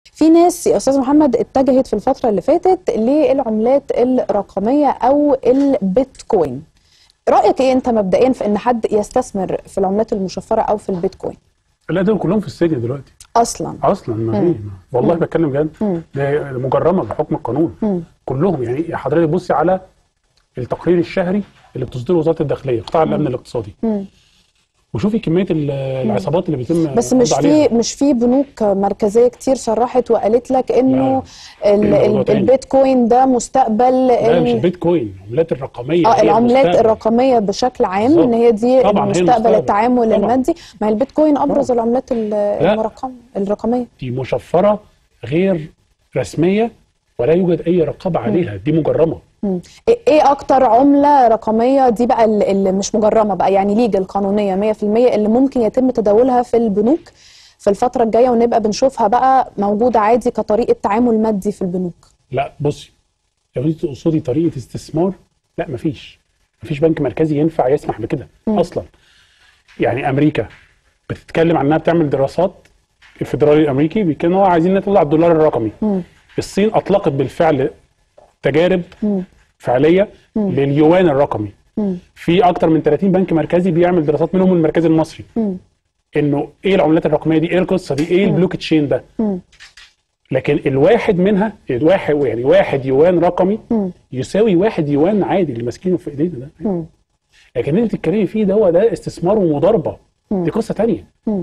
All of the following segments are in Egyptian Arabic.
في ناس يا استاذ محمد اتجهت في الفتره اللي فاتت للعملات الرقميه او البيتكوين رايك ايه انت مبدئيا في ان حد يستثمر في العملات المشفره او في البيتكوين لا دول كلهم في السجن دلوقتي اصلا اصلا ما في والله بتكلم بجد ده مجرمه بحكم القانون كلهم يعني حضرتك بصي على التقرير الشهري اللي بتصدره وزاره الداخليه قطاع الامن الاقتصادي وشوفي كميه ال- العصابات اللي بيتم بس القبض مش عليها. في مش في بنوك مركزيه كتير صرحت وقالت لك انه ال- إيه الموضوع ال- تاني. البيتكوين ده مستقبل لا ال- مش البيتكوين العملات الرقميه اه هي العملات المستقبل. الرقميه بشكل عام بالظبط. ان هي دي طبعاً هي مستقبل المستقبل. التعامل طبعاً. المادي ما هي البيتكوين ابرز العملات ال- المرقمه الرقميه دي مشفره غير رسميه ولا يوجد اي رقابه عليها دي مجرمه مم. ايه إيه اكتر عمله رقميه دي بقى ال- اللي مش مجرمه بقى يعني ليجل قانونيه 100% اللي ممكن يتم تداولها في البنوك في الفتره الجايه ونبقى بنشوفها بقى موجوده عادي كطريقه تعامل مادي في البنوك لا بصي لو انت تقصدي طريقه استثمار لا مفيش مفيش بنك مركزي ينفع يسمح بكده اصلا يعني امريكا بتتكلم عن انها بتعمل دراسات الفدرالي الامريكي بيتكلم إن هو عايزين نطلع الدولار الرقمي الصين اطلقت بالفعل تجارب فعليه لليوان الرقمي في اكتر من 30 بنك مركزي بيعمل دراسات منهم المركز المصري انه ايه العملات الرقميه دي ايه القصه دي ايه البلوك تشين ده لكن الواحد منها الواحد يعني واحد يوان رقمي يساوي واحد يوان عادي اللي ماسكينه في ايدينا ده لكن اللي انت بتتكلمي فيه ده هو ده استثمار ومضاربه دي قصه تانية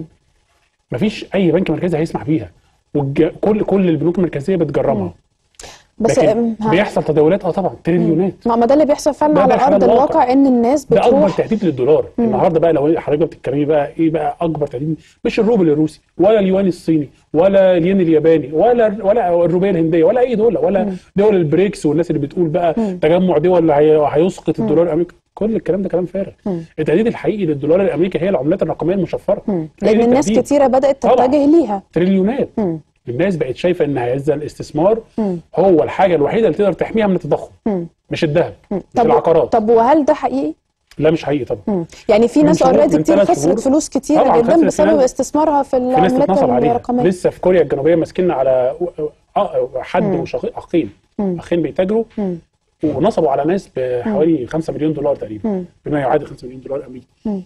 مفيش اي بنك مركزي هيسمح بيها وكل كل البنوك المركزيه بتجرمها بس لكن أم، ها- بيحصل تداولات اه طبعا تريليونات ما ما ده اللي بيحصل فعلا ده- على ده الحالة ارض الواقع. الواقع ان الناس ده اكبر بتروح تهديد للدولار النهارده بقى لو حضرتك بتتكلمي بقى ايه بقى اكبر تهديد مش الروبل الروسي ولا اليوان الصيني ولا الين الياباني ولا ولا الروبيه الهنديه ولا اي دوله ولا دول البريكس والناس اللي بتقول بقى تجمع دول اللي هي- هيسقط الدولار الامريكي كل الكلام ده كلام فارغ التهديد الحقيقي للدولار الامريكي هي العملات الرقميه المشفره هي لان دي الناس التهديد. كتيره بدات طبعاً. تتجه ليها تريليونات الناس بقت شايفه ان هذا الاستثمار هو الحاجه الوحيده اللي تقدر تحميها من التضخم مش الذهب مش طب العقارات طب وهل ده حقيقي؟ لا مش حقيقي طبعا مم. يعني في من ناس شهور- اوريدي من كتير ثلاث خسرت شهور. فلوس كتيره طبعاً جدا خسرت. بسبب في ناس- استثمارها في في ناس العملات اتنصب عليها الرقميه لسه في كوريا الجنوبيه ماسكين على آه، حد وشقيق اخين اخين بيتاجروا ونصبوا على ناس بحوالي 5 مليون دولار تقريبا بما يعادل 5 مليون دولار امريكي آه،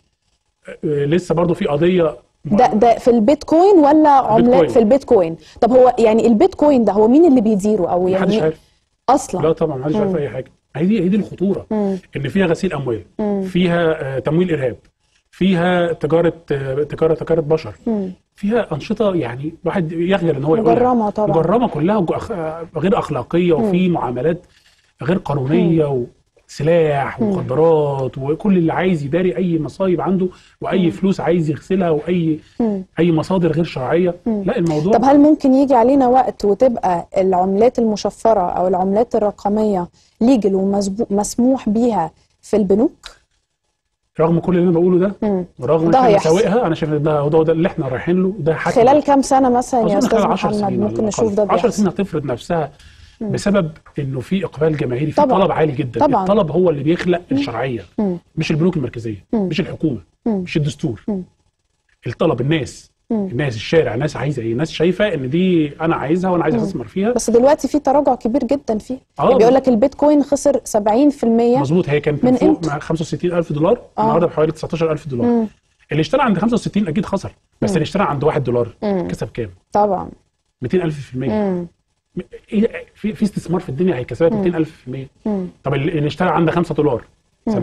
لسه برضو في قضيه ده ده في البيتكوين ولا عملات البيتكوين. في البيتكوين طب هو يعني البيتكوين ده هو مين اللي بيديره او يعني محدش مين- عارف اصلا لا طبعا محدش عارف اي حاجه هي دي هي دي الخطوره ان فيها غسيل اموال فيها آه، تمويل ارهاب فيها تجاره آه، تجاره تجاره بشر فيها انشطه يعني الواحد يخجل ان هو يقولها مجرمة طبعاً. مجرمه كلها جو- أخ- آه، غير اخلاقيه وفي معاملات غير قانونيه وسلاح ومخدرات وكل اللي عايز يداري اي مصايب عنده واي فلوس عايز يغسلها واي اي مصادر غير شرعيه لا الموضوع طب هل ممكن يجي علينا وقت وتبقى العملات المشفره او العملات الرقميه ليجل ومسموح بيها في البنوك رغم كل اللي انا بقوله ده ورغم ده إن هيحصل. مساوئها انا شايف ان ده هو ده اللي احنا رايحين له ده حتى خلال كام سنه مثلا يا أظن استاذ خلال 10 محمد سنين ممكن نشوف ده 10 بيحصل سنين هتفرض نفسها بسبب انه في اقبال جماهيري في طبعاً. طلب عالي جدا طبعاً. الطلب هو اللي بيخلق الشرعيه مش البنوك المركزيه مش الحكومه مش الدستور الطلب الناس الناس الشارع الناس عايزه ايه الناس شايفه ان دي انا عايزها وانا عايز استثمر فيها بس دلوقتي في تراجع كبير جدا فيه آه. يعني بيقول لك البيتكوين خسر 70% مظبوط هي كانت من من فوق إمتى؟ مع 65000 دولار النهارده بحوالي 19000 دولار اللي اشترى عند 65 اكيد خسر بس اللي اشترى عند 1 دولار كسب كام؟ طبعا 200000 في المية إيه- في في استثمار في الدنيا هيكسبك 200000 في المية طب اللي اللي اشترى عند 5 دولار سنة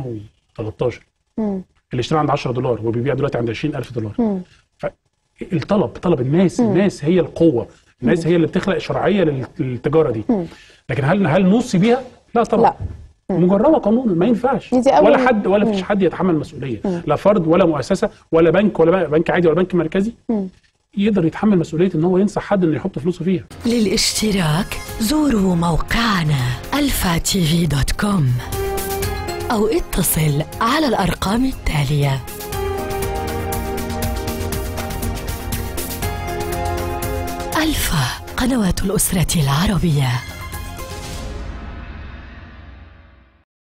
2013 اللي اشترى عند 10 دولار وبيبيع دلوقتي عند 20000 دولار فالطلب طلب الناس الناس هي القوة الناس هي اللي بتخلق شرعية لل- للتجارة دي لكن هل هل نوصي بيها؟ لا طبعا لا. مجرمه قانونا ما ينفعش دي أول- ولا حد ولا فيش حد يتحمل مسؤوليه لا فرد ولا مؤسسه ولا بنك ولا بنك عادي ولا بنك مركزي يقدر يتحمل مسؤوليه ان هو ينصح حد انه يحط فلوسه فيها للاشتراك زوروا موقعنا الفاتيفي دوت كوم أو اتصل على الأرقام التالية ألفا قنوات الأسرة العربية